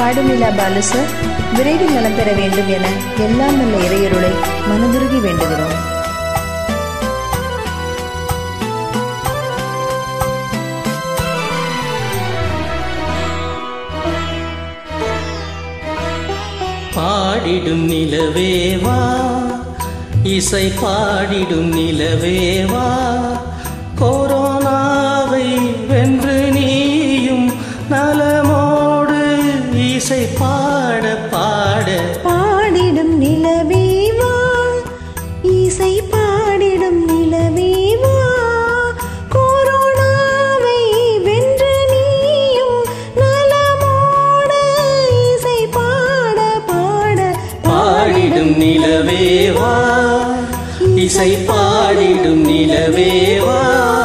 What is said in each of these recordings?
பாடுநிலா Balu sir விரைவில் நலம் பெற வேண்டும் என எல்லாம் உள்ள இறையருளை மனதுருகி வேண்டுகிறோம் பாடிடும் நிலவேவா இசை பாடிடும் நிலவேவா கொரோனாவை வென்று நீயும் நலமோடு இசை பாட பாட பாடிடும் நிலவேவா இசை பாடிடும் நிலவேவா கொரோனாவை வென்று நீயும் நலமோடு இசை பாட பாட பாடிடும் நிலவேவா இசை பாடிடும் நிலவேவா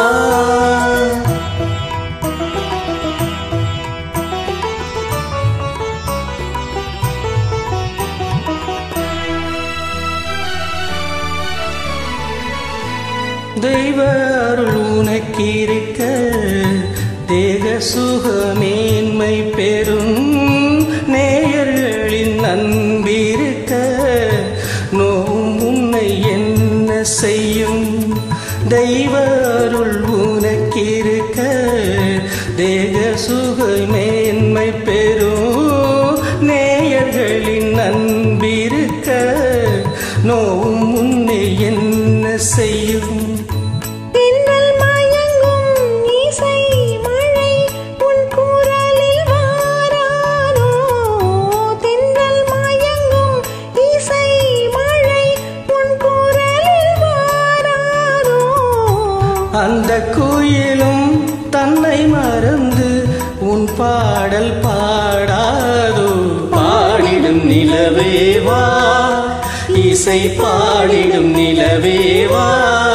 தெய்வ அருள் உனக்கிருக்க தேக சுகமேன்மை பெறும் நேயர்களின் நம்பிருக்க நோவும் உன்னை என்ன செய்யும் தெய்வ அருள் உனக்கிருக்க தேக சுகமேன்மை பெறும் நேயர்களின் நம்பிருக்க நோவும் உன்னை என்ன செய்யும் தென்றல் மயங்கும் இசை மழை உன் குரலில் வாரானோ தென்றல் மயங்கும் இசை மழை உன் குரலில் வாரானோ அந்த குயிலும் தன்னை மறந்து உன் பாடல் பாடாதோ பாடிடும் நிலவேவா இசை பாடிடும் நிலவேவா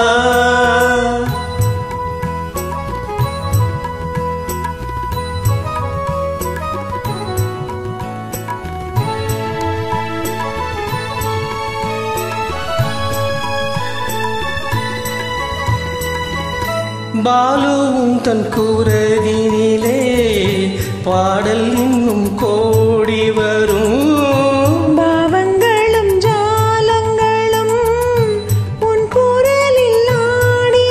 பாலுவும் தன் கூறதினிலே பாடல் இன்னும் கோடி வரும் பாவங்களும் ஜாலங்களும் உன் குரலில் ஆடி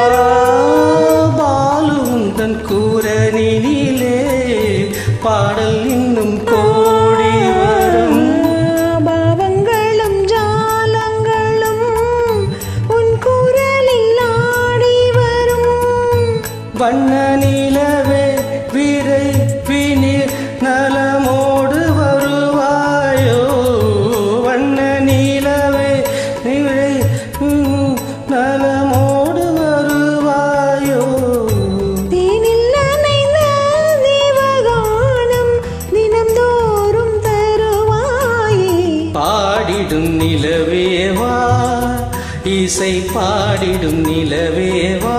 பாலுவும் தன் கூறனிலே பாடல் இன்னும் கோடி வரும் பாவங்களும் ஜாலங்களும் உன் குரலில் ஆடி வரும் வண்ண நிலவே விரை பினிர் நலமோடு வருவாயோ வண்ண நிலவே விரை ம், நலமோடு வருவாயோ தேனில் நனைந்த தேவகானம் தினம்தோறும் தருவாயே பாடிடும் நிலவேவா இசை பாடிடும் நிலவேவா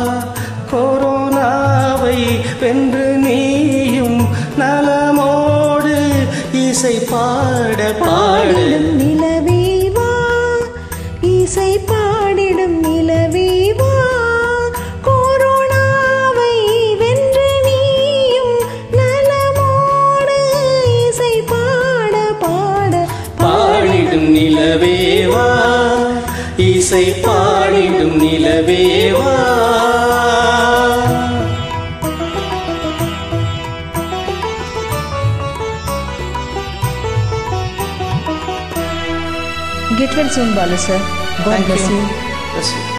கொரோனாவை வென்று நீயும் நலமோடு இசை பாட பாட பாடிடும் நிலவேவா இசை பாடிடும் நிலவேவா கொரோனாவை வென்று நீயும் நலமோடு இசை பாட பாட பாடிடும் நிலவேவா இசை பாடிடும் நிலவேவா Get well soon, Balu sir. God Thank bless you. you. Bless you.